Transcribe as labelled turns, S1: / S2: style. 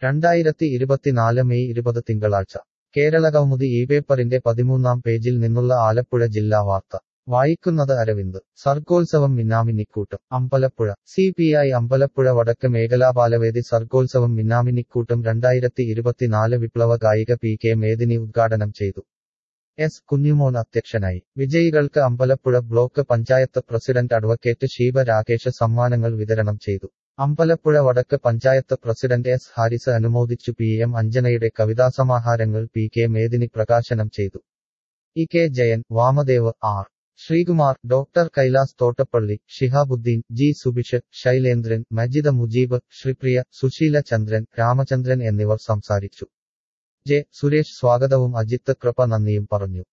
S1: രണ്ടായിരത്തി ഇരുപത്തിനാല് മെയ് ഇരുപത് തിങ്കളാഴ്ച കേരള കൗമുദി ഈ പേപ്പറിന്റെ പതിമൂന്നാം പേജിൽ നിന്നുള്ള ആലപ്പുഴ ജില്ലാ വാർത്ത വായിക്കുന്നത് അരവിന്ദ് സർഗോത്സവം മിന്നാമിന്നിക്കൂട്ടം Ambalappuzha C P I Ambalappuzha വടക്ക് മേഖലാപാലവേദി സർഗോത്സവം മിന്നാമിന്നിക്കൂട്ടം രണ്ടായിരത്തി ഇരുപത്തിനാല് വിപ്ലവ ഗായിക പി കെ മേദിനി ഉദ്ഘാടനം ചെയ്തു എസ് കുഞ്ഞുമോൻ അധ്യക്ഷനായി വിജയികൾക്ക് Ambalappuzha block panchayat president advocate Sheeba Rakesh സമ്മാനങ്ങൾ വിതരണം ചെയ്തു അമ്പലപ്പുഴ വടക്ക് പഞ്ചായത്ത് പ്രസിഡന്റ് എസ് ഹാരിസ് അനുമോദിച്ചു പി എം അഞ്ജനയുടെ കവിതാസമാഹാരങ്ങൾ പി കെ മേദിനി പ്രകാശനം ചെയ്തു E K Jayan Vamadev R Sreekumar doctor Kailas Thottappally Shihabuddin G Subish Sailendran Majida Mujeeb Sreepriya Susheela Chandran Ramachandran എന്നിവർ സംസാരിച്ചു ജെ സുരേഷ് സ്വാഗതവും അജിത്ത് കൃപ നന്ദിയും പറഞ്ഞു